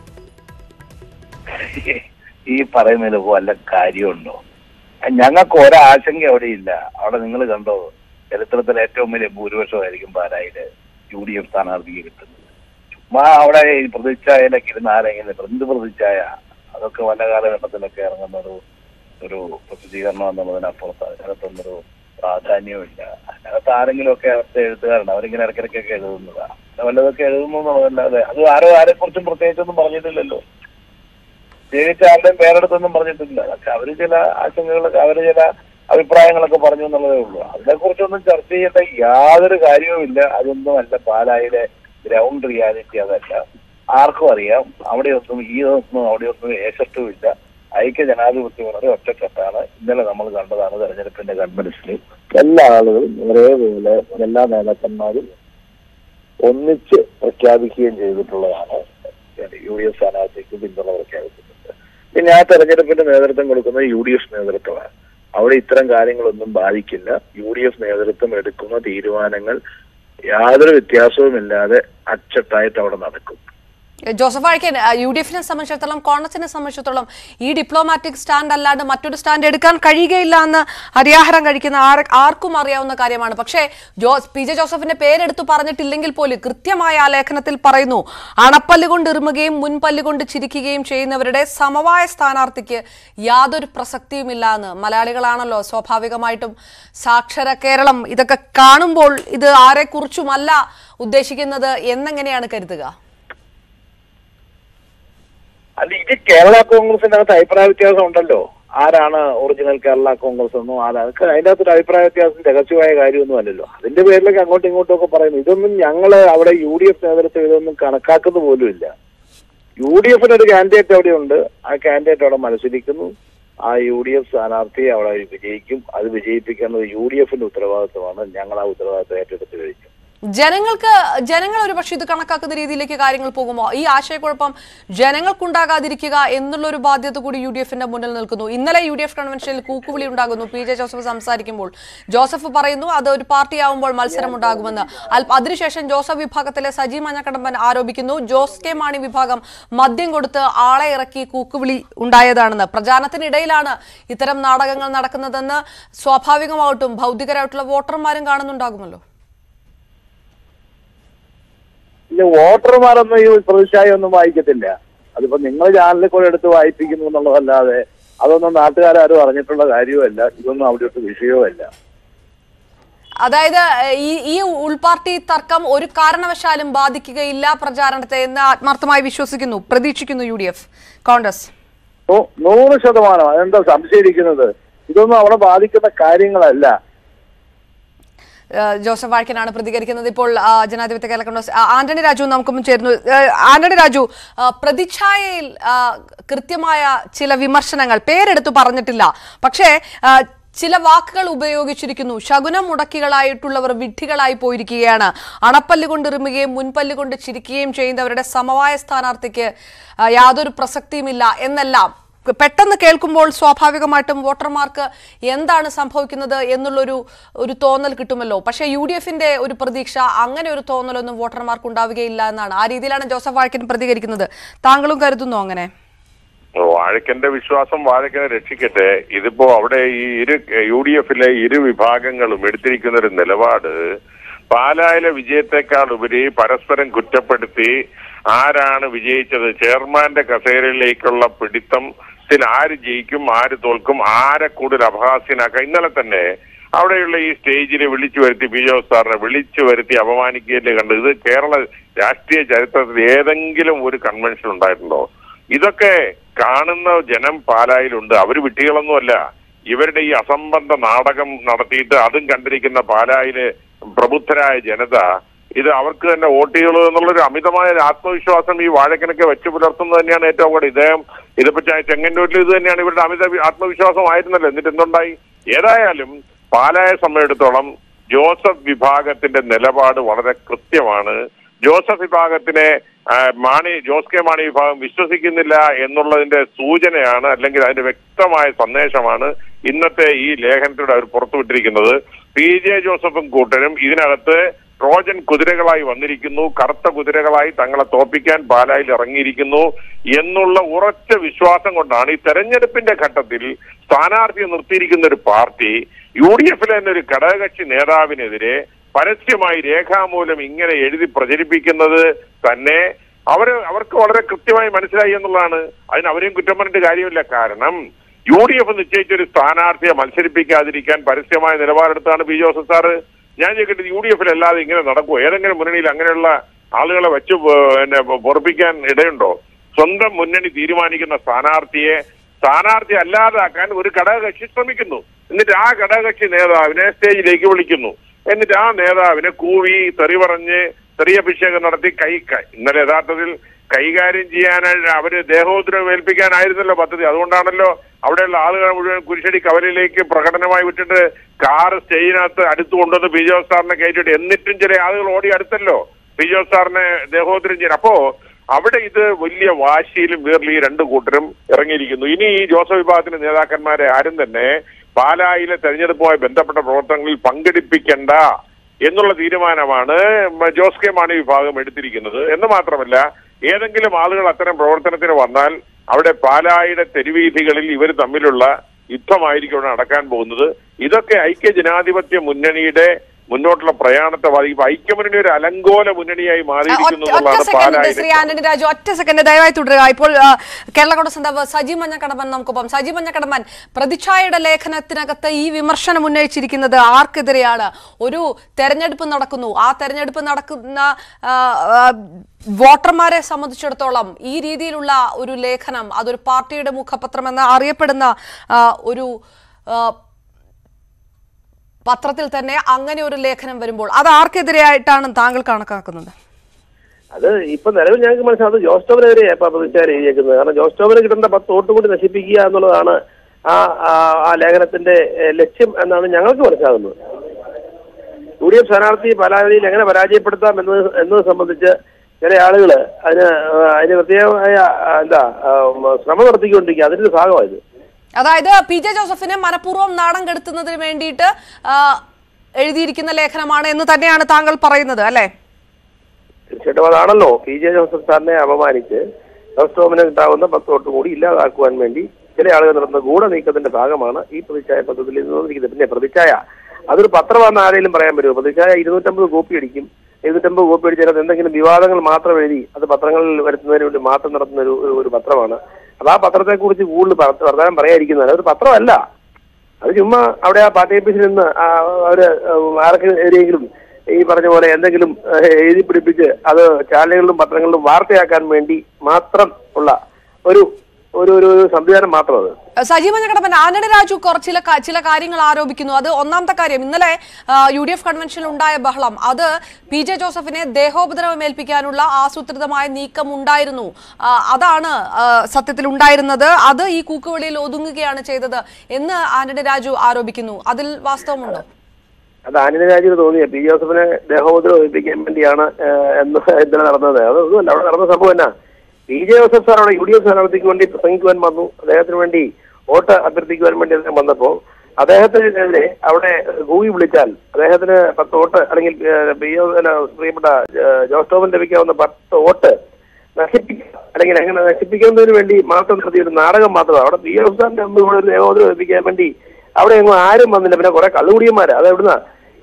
ഈ പറയുന്നതിൽ വല്ല കാര്യമുണ്ടോ ഞങ്ങൾക്ക് ഒരാശങ്ക അവിടെ ഇല്ല അവിടെ നിങ്ങൾ കണ്ടോ ചരിത്രത്തിൽ ഏറ്റവും വലിയ ഭൂരിപക്ഷമായിരിക്കും പാലായില് യു ഡി എഫ് സ്ഥാനാർത്ഥിക്ക് കിട്ടുന്നത് ചുമ്മാ അവിടെ ഈ പ്രതിച്ഛായയിലൊക്കെ ഇരുന്ന് ആരെങ്കിലും എന്ത് പ്രതിച്ഛായ അതൊക്കെ വല്ല കാലഘട്ടത്തിലൊക്കെ ഇറങ്ങുന്ന ഒരു ഒരു പ്രസിദ്ധീകരണം എന്നുള്ളതിനപ്പുറത്ത് അതിനകത്തൊന്നൊരു പ്രാധാന്യമില്ല അതിനകത്ത് ആരെങ്കിലും ഒക്കെ അവിടുത്തെ എഴുത്തുകാരുണ്ട് അവരിങ്ങനെ ഇടയ്ക്കിടയ്ക്കൊക്കെ എഴുതുന്നതാ വല്ലതൊക്കെ എഴുതുന്നു എന്നുള്ളതല്ലാതെ അത് ആരോ ആരെക്കുറിച്ചും പ്രത്യേകിച്ചൊന്നും പറഞ്ഞിട്ടില്ലല്ലോ പ്രത്യേകിച്ച് ആരുടെയും പേരെടുത്തൊന്നും പറഞ്ഞിട്ടില്ല അതൊക്കെ അവര് ചില ആശങ്കകളൊക്കെ അവര് ചില അഭിപ്രായങ്ങളൊക്കെ പറഞ്ഞു എന്നുള്ളതേ ഉള്ളൂ അതിനെക്കുറിച്ചൊന്നും ചർച്ച ചെയ്യേണ്ട യാതൊരു കാര്യവുമില്ല അതൊന്നും അല്ല പാലായിലെ ഗ്രൗണ്ട് റിയാലിറ്റി അതല്ല ആർക്കും അറിയാം അവിടെയൊന്നും ഈ ഒന്നും അവിടെയൊന്നും ഏശത്തും ഇല്ല ഐക്യ ജനാധിപത്യം വളരെ ഒറ്റക്കെട്ടാണ് ഇന്നലെ നമ്മൾ കണ്ടതാണ് തെരഞ്ഞെടുപ്പിന്റെ കൺവെൻഷനിൽ എല്ലാ ആളുകളും ഒരേപോലെ എല്ലാ നേതാക്കന്മാരും ഒന്നിച്ച് പ്രഖ്യാപിക്കുകയും ചെയ്തിട്ടുള്ളതാണ് യു ഡി എഫ് സ്ഥാനാർത്ഥിക്ക് പിന്തുണ പ്രഖ്യാപിച്ചിട്ടുണ്ട് പിന്നെ ആ തെരഞ്ഞെടുപ്പിന്റെ നേതൃത്വം കൊടുക്കുന്നത് യു ഡി എഫ് നേതൃത്വമാണ് അവിടെ ഇത്തരം കാര്യങ്ങളൊന്നും ബാധിക്കില്ല യു ഡി എഫ് നേതൃത്വം എടുക്കുന്ന തീരുമാനങ്ങൾ യാതൊരു വ്യത്യാസവുമില്ലാതെ അച്ചട്ടായിട്ട് അവിടെ നടക്കും ജോസഫ് വാഴക്കൻ യു ഡി എഫിനെ സംബന്ധിച്ചിടത്തോളം കോൺഗ്രസിനെ സംബന്ധിച്ചിടത്തോളം ഈ ഡിപ്ലോമാറ്റിക് സ്റ്റാൻഡ് അല്ലാണ്ട് മറ്റൊരു സ്റ്റാൻഡ് എടുക്കാൻ കഴിയുകയില്ല എന്ന് ഹരിയാഹാരം കഴിക്കുന്ന ആർ- ആർക്കും അറിയാവുന്ന കാര്യമാണ് പക്ഷേ ജോസ് പി ജെ ജോസഫിന്റെ പേരെടുത്ത് പറഞ്ഞിട്ടില്ലെങ്കിൽ പോലും കൃത്യമായ ആ ലേഖനത്തിൽ പറയുന്നു അണപ്പല്ല് കൊണ്ട് ഇറുമുകയും മുൻപല്ല് കൊണ്ട് ചിരിക്കുകയും ചെയ്യുന്നവരുടെ സമവായ സ്ഥാനാർത്ഥിക്ക് യാതൊരു പ്രസക്തിയുമില്ല എന്ന് മലയാളികളാണല്ലോ സ്വാഭാവികമായിട്ടും സാക്ഷര കേരളം ഇതൊക്കെ കാണുമ്പോൾ ഇത് ആരെക്കുറിച്ചുമല്ല ഉദ്ദേശിക്കുന്നത് എന്നെങ്ങനെയാണ് കരുതുക അല്ല ഇത് കേരള കോൺഗ്രസിന്റെ അകത്ത് അഭിപ്രായ വ്യത്യാസം ഉണ്ടല്ലോ ആരാണ് ഒറിജിനൽ കേരള കോൺഗ്രസ് എന്നും ആരാ അതൊക്കെ അതിന്റെ അകത്തൊരു അഭിപ്രായ വ്യത്യാസം രഹസ്യമായ കാര്യമൊന്നും അല്ലല്ലോ അതിന്റെ പേരിലൊക്കെ അങ്ങോട്ടും ഇങ്ങോട്ടും ഒക്കെ പറയുന്നു ഇതൊന്നും ഞങ്ങള് അവിടെ യു ഡി എഫ് നേതൃത്വം ഇതൊന്നും കണക്കാക്കുന്ന പോലും ഇല്ല യു ഡി എഫിന് ഒരു കാൻഡിഡേറ്റ് അവിടെ ഉണ്ട് ആ കാൻഡിഡേറ്റ് അവിടെ മത്സരിക്കുന്നു ആ യു ഡി എഫ് സ്ഥാനാർത്ഥിയെ അവിടെ വിജയിക്കും അത് വിജയിപ്പിക്കേണ്ടത് യു ഡി എഫിന്റെ ഉത്തരവാദിത്വമാണ് ഞങ്ങൾ ആ ഉത്തരവാദിത്വം ഏറ്റെടുത്ത് കഴിഞ്ഞു ജനങ്ങൾക്ക് ജനങ്ങൾ ഒരു പക്ഷേ ഇത് കണക്കാക്കുന്ന രീതിയിലേക്ക് കാര്യങ്ങൾ പോകുമോ ഈ ആശയക്കുഴപ്പം ജനങ്ങൾക്കുണ്ടാകാതിരിക്കുക എന്നുള്ള ഒരു ബാധ്യത കൂടി യു ഡി എഫിന്റെ മുന്നിൽ നിൽക്കുന്നു ഇന്നലെ യു ഡി എഫ് കൺവെൻഷനിൽ കൂക്കുവിളി ഉണ്ടാകുന്നു പി ജെ ജോസഫ് സംസാരിക്കുമ്പോൾ ജോസഫ് പറയുന്നു അത് ഒരു പാർട്ടിയാവുമ്പോൾ മത്സരം ഉണ്ടാകുമെന്ന് അൽ- അതിനുശേഷം ജോസഫ് വിഭാഗത്തിലെ സജി മഞ്ഞക്കടമ്പൻ ആരോപിക്കുന്നു ജോസ് കെ മാണി വിഭാഗം മദ്യം കൊടുത്ത് ആളെ ഇറക്കി കൂക്കുവിളി ഉണ്ടായതാണെന്ന് പ്രചാരണത്തിനിടയിലാണ് ഇത്തരം നാടകങ്ങൾ നടക്കുന്നതെന്ന് സ്വാഭാവികമായിട്ടും ഭൗതികരായിട്ടുള്ള വോട്ടർമാരും കാണുന്നുണ്ടാകുമല്ലോ ഇല്ല വോട്ടർമാരൊന്നും ഈ പ്രതിച്ഛായ ഒന്നും വായിക്കത്തില്ല അതിപ്പോ നിങ്ങൾ ചാനലിൽ കൂടെ എടുത്ത് വായിപ്പിക്കുന്നു എന്നുള്ളതല്ലാതെ അതൊന്നും നാട്ടുകാരും അറിഞ്ഞിട്ടുള്ള കാര്യവുമല്ല ഇതൊന്നും അവിടെ ഒരു വിഷയവുമല്ല അതായത് ഏഹ്, ഈ ഈ ഉൾപാർട്ടി തർക്കം ഒരു കാരണവശാലും ബാധിക്കുകയില്ല പ്രചാരണത്തെ എന്ന് ആത്മാർത്ഥമായി വിശ്വസിക്കുന്നു പ്രതീക്ഷിക്കുന്നു യു ഡി എഫ് കോൺഗ്രസ് നൂ- നൂറ് ശതമാനം അതെന്താ സംശയിക്കുന്നത് ഇതൊന്നും അവിടെ ബാധിക്കുന്ന കാര്യങ്ങളല്ല ഏഹ്, ജോസഫ് വാഴ്ക്കനാണ് പ്രതികരിക്കുന്നത് ഇപ്പോൾ ആ, ജനാധിപത്യ കേരള കോൺഗ്രസ് ആ, ആന്റണി രാജു നമുക്കൊപ്പം ചേരുന്നു ഏഹ്, ആന്റണി രാജു ആ, പ്രതിച്ഛായയിൽ ആ, കൃത്യമായ ചില വിമർശനങ്ങൾ പേരെടുത്തു പറഞ്ഞിട്ടില്ല പക്ഷേ ആ, ചില വാക്കുകൾ ഉപയോഗിച്ചിരിക്കുന്നു ശകുനം മുടക്കികളായിട്ടുള്ളവർ വിഡ്ഢികളായി പോയിരിക്കുകയാണ് അണപ്പല്ല് കൊണ്ട് ഇറുമുകയും മുൻപല്ല് കൊണ്ട് ചിരിക്കുകയും ചെയ്യുന്നവരുടെ സമവായ സ്ഥാനാർത്ഥിക്ക് ആ, യാതൊരു പ്രസക്തിയുമില്ല എന്നെല്ലാം പെട്ടെന്ന് കേൾക്കുമ്പോൾ സ്വാഭാവികമായിട്ടും വോട്ടർമാർക്ക് എന്താണ് സംഭവിക്കുന്നത് എന്നുള്ളൊരു ഒരു തോന്നൽ കിട്ടുമല്ലോ പക്ഷേ യു ഡി എഫിന്റെ ഒരു പ്രതീക്ഷ അങ്ങനെ ഒരു തോന്നലൊന്നും വോട്ടർമാർക്ക് ഉണ്ടാവുകയില്ല എന്നാണ് ആ രീതിയിലാണ് ജോസഫ് വാഴക്കൻ പ്രതികരിക്കുന്നത് താങ്കളും കരുതുന്നു അങ്ങനെ വാഴക്കന്റെ വിശ്വാസം വാഴക്കനെ രക്ഷിക്കട്ടെ ഇതിപ്പോ അവിടെ ഈ ഇരു യു ഡി എഫിലെ ഇരു വിഭാഗങ്ങളും എടുത്തിരിക്കുന്ന ഒരു നിലപാട് പാലായിലെ വിജയത്തെക്കാൾ ഉപരി പരസ്പരം കുറ്റപ്പെടുത്തി ആരാണ് വിജയിച്ചത് ചെയർമാന്റെ കസേരയിലേക്കുള്ള പിടിത്തത്തിൽ ആര് ജയിക്കും ആര് തോൽക്കും ആരെ കൂടുതൽ അപഹാസ്യനാക്കാം ഇന്നലെ തന്നെ അവിടെയുള്ള ഈ സ്റ്റേജിൽ വിളിച്ചു വരുത്തി പി ജോസ് സാറിനെ വിളിച്ചു വരുത്തി അപമാനിക്കുകയല്ലേ കണ്ടത് ഇത് കേരള രാഷ്ട്രീയ ചരിത്രത്തിൽ ഏതെങ്കിലും ഒരു കൺവെൻഷൻ ഉണ്ടായിട്ടുണ്ടോ ഇതൊക്കെ കാണുന്ന ജനം പാലായിലുണ്ട് അവർ വിട്ടികളൊന്നുമല്ല ഇവരുടെ ഈ അസംബന്ധ നാടകം നടത്തിയിട്ട് അതും കണ്ടിരിക്കുന്ന പാലായിലെ പ്രബുദ്ധരായ ജനത ഇത് അവർക്ക് തന്നെ വോട്ട് ചെയ്യുള്ളൂ എന്നുള്ളൊരു അമിതമായ ഒരു ആത്മവിശ്വാസം ഈ വാഴക്കനൊക്കെ വെച്ച് പുലർത്തുന്നത് തന്നെയാണ് ഏറ്റവും കൂടുതൽ ഇദ്ദേഹം ഇതിപ്പോ ചെ- ചെങ്ങന്നൂരിൽ ഇത് തന്നെയാണ് ഇവരുടെ അമിത വി- ആത്മവിശ്വാസമായിരുന്നല്ലോ എന്നിട്ട് എന്തുണ്ടായി ഏതായാലും പാലായെ സംബന്ധിച്ചിടത്തോളം ജോസഫ് വിഭാഗത്തിന്റെ നിലപാട് വളരെ കൃത്യമാണ് ജോസഫ് വിഭാഗത്തിനെ ആ, മാണി ജോസ് കെ മാണി വിഭാഗം വിശ്വസിക്കുന്നില്ല എന്നുള്ളതിന്റെ സൂചനയാണ് അല്ലെങ്കിൽ അതിന്റെ വ്യക്തമായ സന്ദേശമാണ് ഇന്നത്തെ ഈ ലേഖനത്തിലൂടെ അവർ പുറത്തുവിട്ടിരിക്കുന്നത് പി ജെ ജോസഫും കൂട്ടരും ഇതിനകത്ത് ട്രോജൻ കുതിരകളായി വന്നിരിക്കുന്നു കറുത്ത കുതിരകളായി തങ്ങളെ തോപ്പിക്കാൻ പാലായിൽ ഇറങ്ങിയിരിക്കുന്നു എന്നുള്ള ഉറച്ച വിശ്വാസം കൊണ്ടാണ് ഈ തെരഞ്ഞെടുപ്പിന്റെ ഘട്ടത്തിൽ സ്ഥാനാർത്ഥിയെ നിർത്തിയിരിക്കുന്ന ഒരു പാർട്ടി യു ഡി എഫിലെ തന്നെ ഒരു ഘടകകക്ഷി നേതാവിനെതിരെ പരസ്യമായി രേഖാമൂലം ഇങ്ങനെ എഴുതി പ്രചരിപ്പിക്കുന്നത് തന്നെ അവര് അവർക്ക് വളരെ കൃത്യമായി മനസ്സിലായി എന്നുള്ളതാണ് അതിന് അവരെയും കുറ്റം പറഞ്ഞിട്ട് കാര്യമില്ല കാരണം യു ഡി എഫ് നിശ്ചയിച്ച ഒരു സ്ഥാനാർത്ഥിയെ മത്സരിപ്പിക്കാതിരിക്കാൻ പരസ്യമായ നിലപാടെടുത്താണ് പി ജോസഫ് സാറ് ഞാൻ ചോദിക്കട്ടെ യു ഡി എഫിൽ അല്ലാതെ ഇങ്ങനെ നടക്കുമോ ഏതെങ്കിലും മുന്നണിയിൽ അങ്ങനെയുള്ള ആളുകളെ വെച്ച് പോ- പിന്നെ പൊറപ്പിക്കാൻ ഇടയുണ്ടോ സ്വന്തം മുന്നണി തീരുമാനിക്കുന്ന സ്ഥാനാർത്ഥിയെ സ്ഥാനാർത്ഥി അല്ലാതാക്കാൻ ഒരു ഘടകകക്ഷി ശ്രമിക്കുന്നു എന്നിട്ട് ആ ഘടകകക്ഷി നേതാവിനെ സ്റ്റേജിലേക്ക് വിളിക്കുന്നു എന്നിട്ട് ആ നേതാവിനെ കൂവി തെറി പറഞ്ഞ് തെറിയഭിഷേകം നടത്തി കൈ ക- ഇന്നലെ യഥാർത്ഥത്തിൽ കൈകാര്യം ചെയ്യാനായി അവര് ദേഹോദ്രവം ഏൽപ്പിക്കാനായിരുന്നല്ലോ പദ്ധതി അതുകൊണ്ടാണല്ലോ അവിടെയുള്ള ആളുകളെ മുഴുവൻ കുരിശടി കവലയിലേക്ക് പ്രകടനമായി വിട്ടിട്ട് കാറ് സ്റ്റേജിനകത്ത് അടുത്ത് കൊണ്ടുവന്ന് പി ജോസ് സാറിനെ കയറ്റിട്ട് എന്നിട്ടും ചില ആളുകൾ ഓടി അടുത്തല്ലോ പി ജോസ് സാറിനെ ദേഹോദ്രം ചെയ്യാൻ അപ്പോ അവിടെ ഇത് വലിയ വാശിയിലും വീറിലും ഈ രണ്ട് കൂട്ടരും ഇറങ്ങിയിരിക്കുന്നു ഇനി ഈ ജോസഫ് വിഭാഗത്തിന്റെ നേതാക്കന്മാരെ ആരും തന്നെ പാലായിലെ തെരഞ്ഞെടുപ്പുമായി ബന്ധപ്പെട്ട പ്രവർത്തനങ്ങളിൽ പങ്കെടുപ്പിക്കണ്ട എന്നുള്ള തീരുമാനമാണ് മ- ജോസ് കെ മാണി വിഭാഗം എടുത്തിരിക്കുന്നത് എന്ന് മാത്രമല്ല ഏതെങ്കിലും ആളുകൾ അത്തരം പ്രവർത്തനത്തിന് വന്നാൽ അവിടെ പാലായുടെ തെരുവീഥികളിൽ ഇവർ തമ്മിലുള്ള യുദ്ധമായിരിക്കും അവിടെ നടക്കാൻ പോകുന്നത് ഇതൊക്കെ ഐക്യ ജനാധിപത്യ മുന്നണിയുടെ മുന്നോട്ടുള്ള പ്രയാണത്തെ ബാധിക്കും ഐക്യമുന്നണി ഒരു അലങ്കോല മുന്നണിയായി മാറിയിരിക്കുന്നു ഒറ്റ എന്നുള്ളതാണ് സെക്കൻഡ് ശ്രീ പാലായിലെ ആന്റണി രാജു ഒറ്റ സെക്കൻഡ് ദയവായി തുടരുക ഇപ്പോൾ ആ, കേരള കോൺഗ്രസ് നേതാവ് സജി മഞ്ഞക്കടമ്പൻ നമുക്കൊപ്പം സജി മഞ്ഞക്കടമ്പൻ പ്രതിച്ഛായയുടെ ലേഖനത്തിനകത്ത് ഈ വിമർശനം ഉന്നയിച്ചിരിക്കുന്നത് ആർക്കെതിരെയാണ് ഒരു തെരഞ്ഞെടുപ്പ് നടക്കുന്നു ആ തെരഞ്ഞെടുപ്പ് നടക്കുന്ന ആ, ആ, വോട്ടർമാരെ സംബന്ധിച്ചിടത്തോളം ഈ രീതിയിലുള്ള ഒരു ലേഖനം അതൊരു പാർട്ടിയുടെ മുഖപത്രം എന്ന് അറിയപ്പെടുന്ന ആ, ഒരു ആ, പത്രത്തിൽ തന്നെ അങ്ങനെ ഒരു ലേഖനം വരുമ്പോൾ അത് ആർക്കെതിരെയായിട്ടാണ് താങ്കൾ കണക്കാക്കുന്നത് അത് ഇപ്പൊ നിലവിൽ ഞങ്ങൾക്ക് മനസ്സിലാവും അത് ജോസ് ടോമിനെതിരെ ഇപ്പൊ പ്രതിഷേധം എഴുതിയേക്കുന്നത് കാരണം ജോസ് ടോമിന് കിട്ടുന്ന പത്ത് വോട്ട് കൂടി നശിപ്പിക്കുക എന്നുള്ളതാണ് ആ ആ- ആ ലേഖനത്തിന്റെ ഏഹ്, ലക്ഷ്യം എന്നാണ് ഞങ്ങൾക്ക് മനസ്സിലാകുന്നത് യു ഡി എഫ് സ്ഥാനാർത്ഥി പരാതിയിൽ എങ്ങനെ പരാജയപ്പെടുത്താം എന്നത് എന്നത് സംബന്ധിച്ച് ചില ആളുകൾ അതിന് ആ, അതിന് പ്രത്യേകമായ ആ, എന്താ ആ, ഉം, ശ്രമം നടത്തിക്കൊണ്ടിരിക്കുക അതിന്റെ ഒരു ഭാഗമായത് അതായത് പി ജെ ജോസഫിനെ മനഃപൂർവ്വം നാണം കെടുത്തുന്നതിന് വേണ്ടിയിട്ട് ആ, എഴുതിയിരിക്കുന്ന ലേഖനമാണ് എന്ന് തന്നെയാണ് താങ്കൾ പറയുന്നത് അല്ലെ തീർച്ചയായിട്ടും അതാണല്ലോ പി ജെ ജോസഫ് സാറിനെ അപമാനിച്ച് ജോസ് ടോമിന് കിട്ടാവുന്ന പത്ത് വോട്ട് കൂടി ഇല്ലാതാക്കുവാൻ വേണ്ടി ചില ആളുകൾ നടത്തുന്ന ഗൂഢനീക്കത്തിന്റെ ഭാഗമാണ് ഈ പ്രതിച്ഛായ പദ്ധതിയിൽ നിന്ന് വന്നിരിക്കുന്നത് പിന്നെ പ്രതിച്ഛായ അതൊരു പത്രമാണെന്ന് ആരെങ്കിലും പറയാൻ പറ്റുമോ പ്രതിച്ഛായ ഇരുന്നൂറ്റമ്പത് കോപ്പി അടിക്കും ഇരുന്നൂറ്റമ്പത് കോപ്പി അടിച്ചാൽ എന്തെങ്കിലും വിവാദങ്ങൾ മാത്രം എഴുതി അത് പത്രങ്ങളിൽ വരുത്തുന്നതിന് വേണ്ടി മാത്രം നടത്തുന്ന ഒരു ഒരു- ഒരു പത്രമാണ് അത് ആ പത്രത്തെ കുറിച്ച് കൂടുതൽ പറ- വർത്തമാനം പറയാതിരിക്കുന്നതാണ് അതൊരു പത്രമല്ല അത് ചുമ്മാ അവിടെ ആ പാർട്ടി ഓഫീസിൽ നിന്ന് ആ അവര് ആർക്കെതിരെയെങ്കിലും ഈ പറഞ്ഞ പോലെ എന്തെങ്കിലും ഏഹ്, എഴുതി പിടിപ്പിച്ച് അത് ചാനലുകളിലും പത്രങ്ങളിലും വാർത്തയാക്കാൻ വേണ്ടി മാത്രം ഉള്ള ഒരു ഒരു ഒരു ഒരു സംവിധാനം മാത്രം അത് സജീവ കടപ്പൻ ആന്റണി രാജു കുറച്ച് ചില കാ- ചില കാര്യങ്ങൾ ആരോപിക്കുന്നു അത് ഒന്നാമത്തെ കാര്യം ഇന്നലെ യു ഡി എഫ് കൺവെൻഷനിൽ ഉണ്ടായ ബഹളം അത് പി ജെ ജോസഫിനെ ദേഹോപദ്രവം ഏൽപ്പിക്കാനുള്ള ആസൂത്രിതമായ നീക്കം ഉണ്ടായിരുന്നു ആ, അതാണ് ആ, സത്യത്തിൽ ഉണ്ടായിരുന്നത് അത് ഈ കൂക്കുവിളിയിൽ ഒതുങ്ങുകയാണ് ചെയ്തത് എന്ന് ആന്റണി രാജു ആരോപിക്കുന്നു അതിൽ വാസ്തവമുണ്ടോ അത് ആന്റണി രാജുവിന് തോന്നിയ പി ജോസഫിനെ ദേഹോപദ്രവം ഒഴിപ്പിക്കാൻ വേണ്ടിയാണ് ഏഹ്, എന്ന് ഇന്നലെ നടന്നത് അത് ഒന്നുമല്ല അവിടെ നടന്ന സംഭവം എന്നാ പി ജെ ജോസഫ് സാർ അവിടെ യു ഡി എഫ് സ്ഥാനാർത്ഥിക്ക് വേണ്ടി പ്രസംഗിക്കുവാൻ വന്നു അദ്ദേഹത്തിന് വേണ്ടി വോട്ട് അഭ്യർത്ഥിക്കുവാൻ വേണ്ടി അദ്ദേഹം വന്നപ്പോ അദ്ദേഹത്തിനെതിരെ അവിടെ കൂവി വിളിച്ചാൽ അദ്ദേഹത്തിന് പത്ത് വോട്ട് അല്ലെങ്കിൽ ഏഹ്, പി ഒ അല്ല, പ്രിയപ്പെട്ട ഏഹ്, ജോസ് ടോമിന് ലഭിക്കാവുന്ന പത്ത് വോട്ട് നശിപ്പിക്കുക അല്ലെങ്കിൽ അങ്ങനെ നശിപ്പിക്കുന്നതിന് വേണ്ടി മാത്രം നടത്തിയ ഒരു നാടകം മാത്രമാണ് അവിടെ പി എഫ് സാറിന്റെ അന്ന് കൂടെ ഒരു ദേഹോദരം ഏൽപ്പിക്കാൻ വേണ്ടി അവിടെ എങ്ങും ആരും വന്നില്ല പിന്നെ കുറെ കള്ളുകുടിയന്മാര് അത് എവിടുന്ന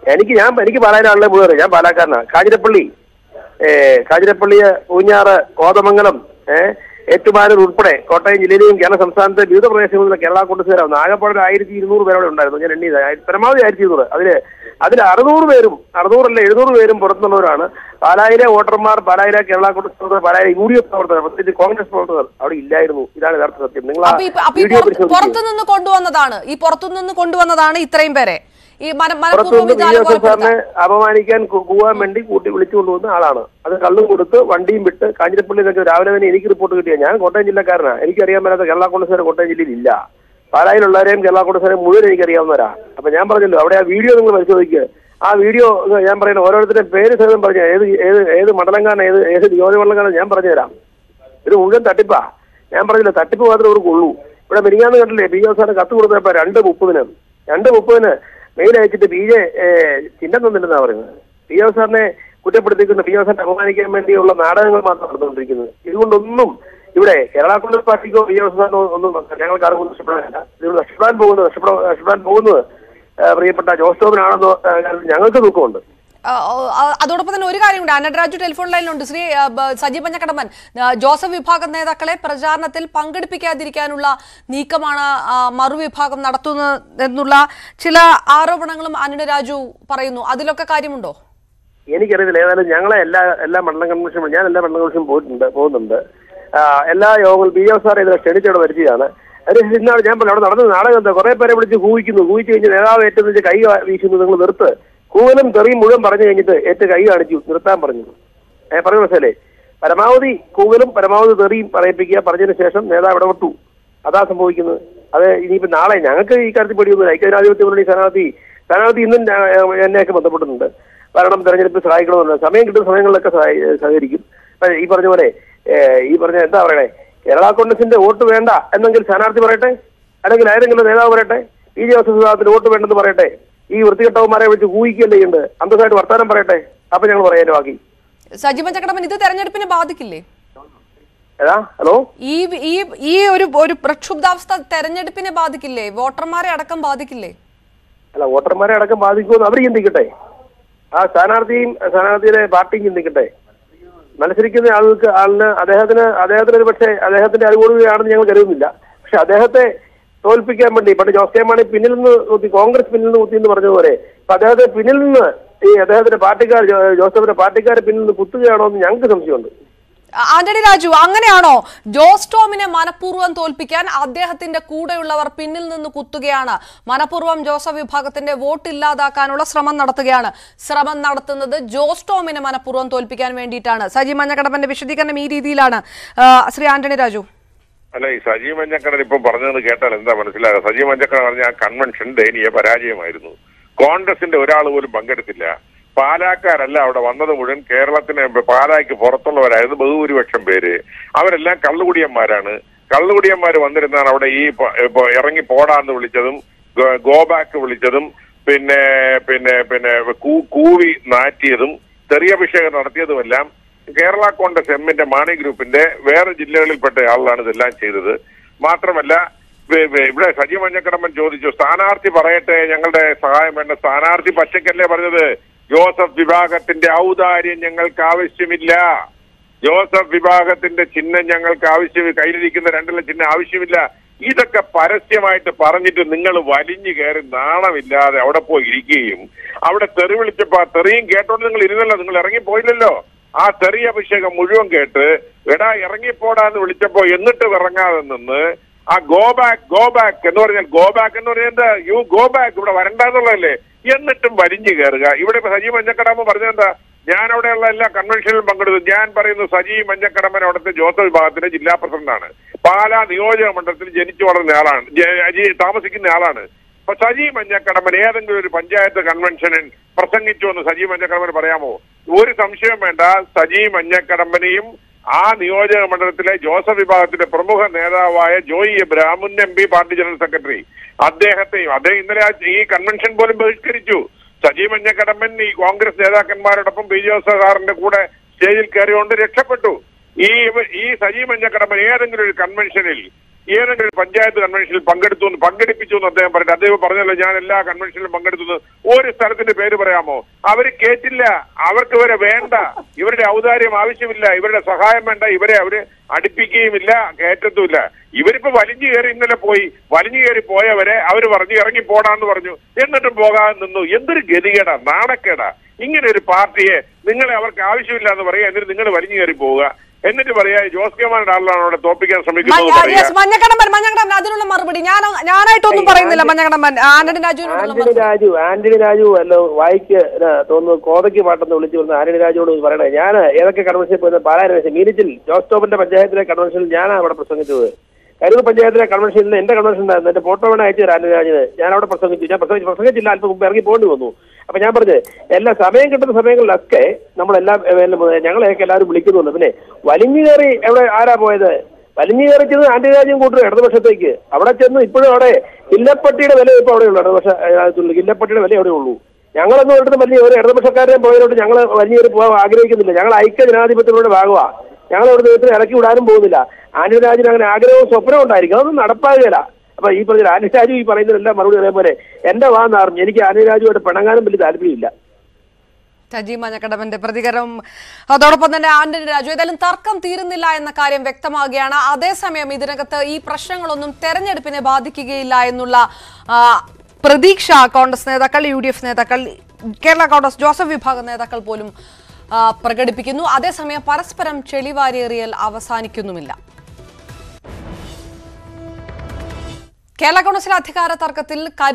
എനിക്ക് ഞാൻ എനിക്ക് പാലായിലാണല്ലേ മുഴുവൻ ഞാൻ പാലാക്കാരനാണ് കാഞ്ഞിരപ്പള്ളി ഏ കാഞ്ഞിരപ്പള്ളിയെ പൂഞ്ഞാറ് കോതമംഗലം ഏഹ് ഏറ്റുമാനൂർ ഉൾപ്പെടെ കോട്ടയം ജില്ലയിലെയും കേരള സംസ്ഥാനത്തെ വിവിധ പ്രദേശങ്ങളിൽ നിന്ന് കേരള കോൺഗ്രസ് ചേരാവുന്ന ആകെപ്പാടെ ഒരു ആയിരത്തി ഇരുന്നൂറ് പേരോടെ ഉണ്ടായിരുന്നു ഞാൻ എണ്ണിയത് ആയിരത്തി- പരമാവധി ആയിരത്തി ഇരുന്നൂറ് അതില് അതിൽ അറുന്നൂറ് പേരും അറുന്നൂറല്ല എഴുന്നൂറ് പേരും പുറത്തുനിന്നുള്ളവരാണ് പാലായിലെ വോട്ടർമാർ പാലായിലെ കേരള കോൺഗ്രസ് പ്രവർത്തകർ പാലായിലെ യു ഡി എഫ് പ്രവർത്തകർ പ്രത്യേകിച്ച് കോൺഗ്രസ് പ്രവർത്തകർ അവിടെ ഇല്ലായിരുന്നു ഇതാണ് യഥാർത്ഥ സത്യം നിങ്ങൾ ആ അപ്പൊ ഈ- അപ്പൊ ഈ വീഡിയോ പുറത്ത് പരിശോധിക്കുക പുറത്തുനിന്ന് കൊണ്ടുവന്നതാണ് ഈ പുറത്തുനിന്ന് കൊണ്ടുവന്നതാണ് ഇത്രയും പേരെ ഈ മന- മനഃപൂർവ്വം പുറത്തുനിന്ന് ഇത് വി എസ് എസ് സാറിനെ അലങ്കോലപ്പെടുത്താൻ അപമാനിക്കാൻ കു- കൂവാൻ വേണ്ടി കൂട്ടി വിളിച്ചു കൊണ്ടുവന്ന ആളാണ് അത് കള്ളും കൊടുത്ത് വണ്ടിയും വിട്ട് കാഞ്ഞിരപ്പള്ളിയിലൊക്കെ രാവിലെ തന്നെ എനിക്ക് റിപ്പോർട്ട് കിട്ടിയ ഞാൻ കോട്ടയം ജില്ലക്കാരനാണ് എനിക്കറിയാൻ മേലാത്ത കേരള കോൺഗ്രസ് കോട്ടയം ജില്ലയിൽ ഇല്ല പാലായിലുള്ളവരെയും കേരള കോൺഗ്രസിനെ മുഴുവൻ എനിക്കറിയാവുന്നവരാ അപ്പൊ ഞാൻ പറഞ്ഞല്ലോ അവിടെ ആ വീഡിയോ നിങ്ങൾ പരിശോധിക്കുക ആ വീഡിയോ ഞാൻ പറയുന്നത് ഓരോരുത്തരുടെ പേര് സഹിതം പറഞ്ഞു ഏത് ഏത് ഏത് മണ്ഡലങ്കാരൻ ഏത് ഏത് നിയോജകമണ്ഡലങ്കാരൻ ഞാൻ പറഞ്ഞുതരാം ഇത് മുഴുവൻ തട്ടിപ്പാ ഞാൻ പറഞ്ഞില്ല തട്ടിപ്പ് മാത്രമേ ഇവർക്ക് ഉള്ളൂ ഇവിടെ മിനിങ്ങാന്ന് കണ്ടില്ലേ പി എസ് സാറിന് കത്ത് കൊടുത്തപ്പോ രണ്ട് മുപ്പതിന് രണ്ട് മുപ്പതിന് മെയിൽ അയച്ചിട്ട് ബി ജെ ചിഹ്നം തന്നില്ലെന്നാ പറയുന്നത് പി എസ് സാറിനെ കുറ്റപ്പെടുത്തിക്കൊണ്ട് പി എസ് സാറിനെ അപമാനിക്കാൻ വേണ്ടിയുള്ള നാടകങ്ങൾ മാത്രം നടന്നുകൊണ്ടിരിക്കുന്നത് ഇതുകൊണ്ടൊന്നും ഇവിടെ കേരള കോൺഗ്രസ് പാർട്ടിക്കോ പി എസ് സാറിനോ ഒന്നും ഞങ്ങൾക്ക് ആർക്കും നഷ്ടപ്പെടാനില്ല ഇത് നഷ്ടപ്പെടാൻ പോകുന്നത് നഷ്ടപ്പെടാൻ നഷ്ടപ്പെടാൻ പോകുന്നത് ആ, പ്രിയപ്പെട്ട ജോസ് ടോമിനാണെന്നോ ആ, ഞങ്ങൾക്ക് ദുഃഖമുണ്ട് ആ, ആ, അതോടൊപ്പം തന്നെ ഒരു കാര്യമുണ്ട് അന്നരാജു ടെലിഫോൺ ലൈനിലുണ്ട് ശ്രീ ആ, ബ- സജി പഞ്ഞക്കടമ്പൻ ആ, ജോസഫ് വിഭാഗം നേതാക്കളെ പ്രചാരണത്തിൽ പങ്കെടുപ്പിക്കാതിരിക്കാനുള്ള നീക്കമാണ് ആ, മറുവിഭാഗം നടത്തുന്നത് എന്നുള്ള ചില ആരോപണങ്ങളും അനിൽ രാജു പറയുന്നു അതിലൊക്കെ കാര്യമുണ്ടോ എനിക്കറിയത്തില്ല ഏതായാലും ഞങ്ങളെ എല്ലാ എല്ലാ മണ്ഡലം കൺവെൻഷനും ഞാൻ എല്ലാ മണ്ഡലം കൺവെൻഷനും പോയിട്ടുണ്ട് പോകുന്നുണ്ട് ആ, എല്ലാ യോഗങ്ങളും ബി എസ് ആർ ഇതിനെ ക്ഷണിച്ചവിടെ വരുത്തിയതാണ് അതിന് ഇന്നാണ് ഞാൻ പറഞ്ഞു അവിടെ നടന്ന നാടകം എന്താ കുറെ പേരെ വിളിച്ച് കൂവിക്കുന്നു കൂവിച്ച് കഴിഞ്ഞ് നേതാവ് ഏറ്റെന്ന് വെച്ച് കൈ വീശുന്നു നിങ്ങൾ നിർത്ത് കൂവലും തെറിയും മുഴുവൻ പറഞ്ഞു കഴിഞ്ഞിട്ട് ഏറ്റ കൈ കാണിച്ചു നിർത്താൻ പറഞ്ഞു ഏ പറഞ്ഞു മനസ്സിലേ പരമാവധി കൂവലും പരമാവധി തെറിയും പറയിപ്പിക്കുക പറഞ്ഞതിന് ശേഷം നേതാവ് ഇടപെട്ടു അതാ സംഭവിക്കുന്നത് അത് ഇനിയിപ്പോ നാളെ ഞങ്ങൾക്ക് ഈ കാര്യത്തിൽ പേടിയൊന്നുമില്ല ഐക്യജനാധിപത്യ മുന്നണി സ്ഥാനാർത്ഥി സ്ഥാനാർത്ഥി ഇന്നും ഞാ- എന്നെയൊക്കെ ബന്ധപ്പെട്ടിട്ടുണ്ട് ഭരണം തെരഞ്ഞെടുപ്പ് സഹായിക്കണമെന്നുണ്ട് സമയം കിട്ടുന്ന സമയങ്ങളിലൊക്കെ സഹായി- സഹകരിക്കും അപ്പൊ ഈ പറഞ്ഞ പോലെ ഏ, ഈ പറഞ്ഞ എന്താ പറയണേ കേരള കോൺഗ്രസിന്റെ വോട്ട് വേണ്ട എന്നെങ്കിൽ സ്ഥാനാർത്ഥി പറയട്ടെ അല്ലെങ്കിൽ ഏതെങ്കിലും നേതാവ് പറയട്ടെ പി ജെ ജോസഫ് വിഭാഗത്തിന് വോട്ട് വേണ്ടെന്ന് പറയട്ടെ ഈ വൃത്തികെട്ടവന്മാരെ വിളിച്ച് ഊഹിക്കല്ലേ ഉണ്ട് അന്തസ്സായിട്ട് വർത്താനം പറയട്ടെ അപ്പൊ ഞങ്ങൾ പറയാൻ ബാക്കി സജി പഞ്ഞക്കടമ്പൻ ഇത് തെരഞ്ഞെടുപ്പിനെ ബാധിക്കില്ലേ ഏതാ ഹലോ ഈ ഈ ഈ ഒരു ഒരു പ്രക്ഷുബ്ധാവസ്ഥ തെരഞ്ഞെടുപ്പിനെ ബാധിക്കില്ലേ വോട്ടർമാരെ അടക്കം ബാധിക്കില്ലേ അല്ല വോട്ടർമാരെ അടക്കം ബാധിക്കുമെന്ന് അവർ ചിന്തിക്കട്ടെ ആ സ്ഥാനാർത്ഥിയും സ്ഥാനാർത്ഥിയുടെ പാർട്ടിയും ചിന്തിക്കട്ടെ മത്സരിക്കുന്ന ആൾക്ക് ആളിന് അദ്ദേഹത്തിന് അദ്ദേഹത്തിന് ഒരു പക്ഷേ അദ്ദേഹത്തിന്റെ അറിവോടുകയാണെന്ന് ഞങ്ങൾ കരുതുന്നില്ല പക്ഷെ അദ്ദേഹത്തെ തോൽപ്പിക്കാൻ വേണ്ടി പണ്ട് ജോസ് കെ മാണി പിന്നിൽ നിന്ന് കുത്തി കോൺഗ്രസ് പിന്നിൽ നിന്ന് കുത്തി എന്ന് പറഞ്ഞതുപോലെ ഇപ്പൊ അദ്ദേഹത്തെ പിന്നിൽ നിന്ന് ഈ അദ്ദേഹത്തിന്റെ പാർട്ടിക്കാർ ജോ- ജോസഫിന്റെ പാർട്ടിക്കാരെ പിന്നിൽ നിന്ന് കുത്തുകയാണോ എന്ന് ഞങ്ങൾക്ക് സംശയമുണ്ട് ആ- ആന്റണി രാജു അങ്ങനെയാണോ ജോസ് ടോമിനെ മനഃപൂർവ്വം തോൽപ്പിക്കാൻ അദ്ദേഹത്തിന്റെ കൂടെയുള്ളവർ പിന്നിൽ നിന്ന് കുത്തുകയാണ് മനഃപൂർവ്വം ജോസഫ് വിഭാഗത്തിന്റെ വോട്ട് ഇല്ലാതാക്കാനുള്ള ശ്രമം നടത്തുകയാണ് ശ്രമം നടത്തുന്നത് ജോസ് ടോമിനെ മനഃപൂർവ്വം തോൽപ്പിക്കാൻ വേണ്ടിയിട്ടാണ് സജി മഞ്ഞക്കടപ്പന്റെ വിശദീകരണം ഈ രീതിയിലാണ് ആ, ശ്രീ ആന്റണി രാജു അല്ല ഈ സജീവ് മഞ്ഞക്കടൻ ഇപ്പം പറഞ്ഞത് കേട്ടാൽ എന്താ മനസ്സിലാകുക സജീവ് മഞ്ഞക്കടൻ പറഞ്ഞ ആ കൺവെൻഷൻ ദയനീയ പരാജയമായിരുന്നു കോൺഗ്രസിന്റെ ഒരാൾ പോലും പങ്കെടുത്തില്ല പാലാക്കാരല്ല അവിടെ വന്നത് മുഴുവൻ കേരളത്തിന് പാലായ്ക്ക് പുറത്തുള്ളവരായിരുന്നു ബഹുഭൂരിപക്ഷം പേര് അവരെല്ലാം കള്ളുകുടിയന്മാരാണ് കള്ളുകുടിയന്മാർ വന്നിരുന്നാണ് അവിടെ ഈ പ- ഇപ്പൊ ഇറങ്ങി പോടാന്ന് വിളിച്ചതും ഗോ- ഗോബാക്ക് വിളിച്ചതും പിന്നെ പിന്നെ പിന്നെ കൂ- കൂവി നാറ്റിയതും തെറിയഭിഷേകം നടത്തിയതുമെല്ലാം കേരള കോൺഗ്രസ് എമ്മിന്റെ മാണി ഗ്രൂപ്പിന്റെ വേറെ ജില്ലകളിൽപ്പെട്ട ആളാണ് ഇതെല്ലാം ചെയ്തത് മാത്രമല്ല വെ- വെ- ഇവിടെ സജി മഞ്ഞക്കടമ്പൻ ചോദിച്ചു സ്ഥാനാർത്ഥി പറയട്ടെ ഞങ്ങളുടെ സഹായം വേണ്ട സ്ഥാനാർത്ഥി പച്ചക്കല്ലേ പറഞ്ഞത് ജോസഫ് വിഭാഗത്തിന്റെ ഔദാര്യം ഞങ്ങൾക്ക് ആവശ്യമില്ല ജോസഫ് വിഭാഗത്തിന്റെ ചിഹ്നം ഞങ്ങൾക്ക് ആവശ്യം കയ്യിലിരിക്കുന്ന രണ്ടിലെ ചിഹ്നം ആവശ്യമില്ല ഇതൊക്കെ പരസ്യമായിട്ട് പറഞ്ഞിട്ട് നിങ്ങൾ വലിഞ്ഞു കയറി നാണമില്ലാതെ അവിടെ പോയി ഇരിക്കുകയും അവിടെ തെറി വിളിച്ചപ്പോ ആ തെറിയും കേട്ടോണ്ട് നിങ്ങൾ ഇരുന്നല്ലോ നിങ്ങൾ ഇറങ്ങിപ്പോയില്ലല്ലോ ആ തെറി അഭിഷേകം മുഴുവൻ കേട്ട് എടാ ഇറങ്ങിപ്പോടാന്ന് വിളിച്ചപ്പോ എന്നിട്ട് ഇറങ്ങാതെ നിന്ന് ആ ഗോ ബാക്ക് ഗോ ബാക്ക് എന്ന് പറഞ്ഞാൽ ഗോ ബാക്ക് എന്ന് പറഞ്ഞാൽ എന്താ യു ഗോ ബാക്ക് ഇവിടെ വരണ്ടെന്നുള്ളതല്ലേ എന്നിട്ടും വലിഞ്ഞു കയറുക ഇവിടെ ഇപ്പൊ സജീവ് മഞ്ഞക്കടമ്പ് പറഞ്ഞെന്താ ഞാൻ അവിടെയുള്ള എല്ലാ കൺവെൻഷനിലും പങ്കെടുത്തു ഞാൻ പറയുന്നു സജീവ് മഞ്ഞക്കടമ്പൻ അവിടുത്തെ ജോസഫ് വിഭാഗത്തിന്റെ ജില്ലാ പ്രസിഡന്റാണ് പാലാ നിയോജക മണ്ഡലത്തിൽ ജനിച്ചു വളർന്ന ആളാണ് ജ- ജി- താമസിക്കുന്ന ആളാണ് അപ്പൊ സജീവ് മഞ്ഞക്കടമ്പൻ ഏതെങ്കിലും ഒരു പഞ്ചായത്ത് കൺവെൻഷനിൽ പ്രസംഗിച്ചു എന്ന് സജീവ് മഞ്ഞക്കടമ്പന് പറയാമോ ഒരു സംശയം വേണ്ട സജീവ് മഞ്ഞക്കടമ്പനെയും ആ നിയോജക മണ്ഡലത്തിലെ ജോസഫ് വിഭാഗത്തിന്റെ പ്രമുഖ നേതാവായ ജോയി എബ്രഹാം മുൻ M P party general secretary അദ്ദേഹത്തെയും അദ്ദേഹം ഇന്നലെ ആ- ഈ കൺവെൻഷൻ പോലും ബഹിഷ്കരിച്ചു സജീവ് മഞ്ഞക്കടമ്പൻ ഈ കോൺഗ്രസ് നേതാക്കന്മാരോടൊപ്പം പി ജോസഫ് സാറിന്റെ കൂടെ സ്റ്റേജിൽ കയറിയോണ്ട് രക്ഷപ്പെട്ടു ഈ ഈ സജീവ് മഞ്ഞക്കടമ്പൻ ഏതെങ്കിലും ഒരു കൺവെൻഷനിൽ ഏതെങ്കിലും ഒരു പഞ്ചായത്ത് കൺവെൻഷനിൽ പങ്കെടുത്തു എന്ന് പങ്കെടുപ്പിച്ചു എന്ന് അദ്ദേഹം പറഞ്ഞു അദ്ദേഹം പറഞ്ഞല്ലോ ഞാൻ എല്ലാ കൺവെൻഷനിലും പങ്കെടുത്തു എന്ന്. ഒരു സ്ഥലത്തിന്റെ പേര് പറയാമോ അവര് കേട്ടില്ല അവർക്ക് ഇവരെ വേണ്ട ഇവരുടെ ഔദാര്യം ആവശ്യമില്ല ഇവരുടെ സഹായം വേണ്ട ഇവരെ അവര് അടുപ്പിക്കുകയുമില്ല കയറ്റത്തുമില്ല ഇവരിപ്പോ വലിഞ്ഞു കയറി ഇന്നലെ പോയി വലിഞ്ഞു കയറി പോയവരെ അവര് പറഞ്ഞു ഇറങ്ങി പോടാന്ന് പറഞ്ഞു എന്നിട്ടും പോകാൻ നിന്നു എന്തൊരു ഗതികേടാ നാണക്കേടാ ഇങ്ങനെ ഒരു പാർട്ടിയെ നിങ്ങളെ അവർക്ക് ആവശ്യമില്ല എന്ന് പറയാ എന്നിട്ട് നിങ്ങൾ വലിഞ്ഞു കയറി പോവുക എന്നിട്ട് പറയാ ജോസ് കെ മാണിയുടെ ആളാണ് അവിടെ തോപ്പിക്കാൻ ശ്രമിക്കുന്നത് മ- പറയാ yes, മഞ്ഞക്കടമ്പൻ മഞ്ഞക്കടമ്പൻ അതിനുള്ള മറുപടി ഞാൻ ഞാനായിട്ടൊന്നും പറയുന്നില്ല മഞ്ഞക്കടമ്പൻ ആന്റണി രാജുവിനുള്ള ആന്റണി രാജു ആന്റണി രാജു അല്ല വായിക്ക് ഇത് തോന്നുന്നു കോതയ്ക്ക് പാട്ടെന്ന് വിളിച്ചു വരുന്ന ആന്റണി രാജുവോട് പറയണേ ഞാൻ ഏതൊക്കെ കൺവെൻഷനിൽ പോയത് പാലാരവേശം മീനച്ചിൽ ജോസ് ടോപ്പിന്റെ പഞ്ചായത്തിലെ കൺവെൻഷനിൽ ഞാനാണ് അവിടെ പ്രസംഗിച്ചത് കരൂർ പഞ്ചായത്തിലെ കൺവെൻഷനിൽ എന്റെ കൺവെൻഷൻ ഉണ്ടായിരുന്നു എന്റെ ഫോട്ടോ വേണം അയച്ചു തരാം ആന്റണി രാജിന് ഞാൻ അവിടെ പ്രസംഗിച്ചു ഞാൻ പ്രസംഗിച്ചു പ്രസംഗിച്ചില്ല അല്പം മുമ്പ് ഇറങ്ങി പോകേണ്ടി വന്നു അപ്പൊ ഞാൻ പറഞ്ഞത് എല്ലാ സമയം കിട്ടുന്ന സമയങ്ങളിലൊക്കെ നമ്മളെല്ലാം ഞങ്ങളെയൊക്കെ എല്ലാവരും വിളിക്കുന്നുണ്ട് പിന്നെ വലിഞ്ഞു കയറി എവിടെ ആരാ പോയത് വലിഞ്ഞു കയറി ചെന്ന് ആന്റണി രാജ്യം കൂട്ടും ഇടതുപക്ഷത്തേക്ക് അവിടെ ചെന്ന് ഇപ്പോഴും അവിടെ ഇല്ലപ്പട്ടിയുടെ വില ഇപ്പോൾ അവിടെയുള്ളൂ ഇടതുപക്ഷ ഏഹ്, ഇല്ലപ്പട്ടിയുടെ വില അവിടെ ഉള്ളൂ ഞങ്ങളൊന്നും ഒരിടത്തും വലിയ ഒരു ഇടതുപക്ഷക്കാരെ പോയതുകൊണ്ട് ഞങ്ങൾ വലിഞ്ഞു കയറി പോകാൻ ആഗ്രഹിക്കുന്നില്ല ഞങ്ങൾ ഐക്യ ജനാധിപത്യങ്ങളുടെ ഭാഗമാണ് ഞങ്ങൾ ഇവിടെ ദൈവത്തിന് ഇറക്കി വിടാനും പോകുന്നില്ല ആന്റണി രാജിന് അങ്ങനെ ആഗ്രഹവും സ്വപ്നവും ഉണ്ടായിരിക്കും അതൊന്നും നടപ്പാകുകയില്ല അപ്പൊ ഈ പറഞ്ഞ ആന്റണി രാജു ഈ പറയുന്നതിലെല്ലാം മറുപടി അതേപോലെ എന്റെ വാ നാറിഞ്ഞു എനിക്ക് ആന്റണി രാജുവായിട്ട് പിണങ്ങാനും വലിയ താല്പര്യമില്ല സജി മഞ്ഞക്കടവന്റെ പ്രതികരണം അതോടൊപ്പം തന്നെ ആന്റണി രാജു ഏതായാലും തർക്കം തീരുന്നില്ല എന്ന കാര്യം വ്യക്തമാകുകയാണ് അതേസമയം ഇതിനകത്ത് ഈ പ്രശ്നങ്ങളൊന്നും തെരഞ്ഞെടുപ്പിനെ ബാധിക്കുകയില്ല എന്നുള്ള ആ, പ്രതീക്ഷ കോൺഗ്രസ് നേതാക്കൾ യു ഡി എഫ് നേതാക്കൾ കേരള കോൺഗ്രസ് ജോസഫ് വിഭാഗം നേതാക്കൾ പോലും ആ, പ്രകടിപ്പിക്കുന്നു അതേസമയം പരസ്പരം ചെളിവാരിയേറിയൽ അവസാനിക്കുന്നുമില്ല കേരള കോൺഗ്രസിലെ അധികാര തർക്കത്തിൽ കരു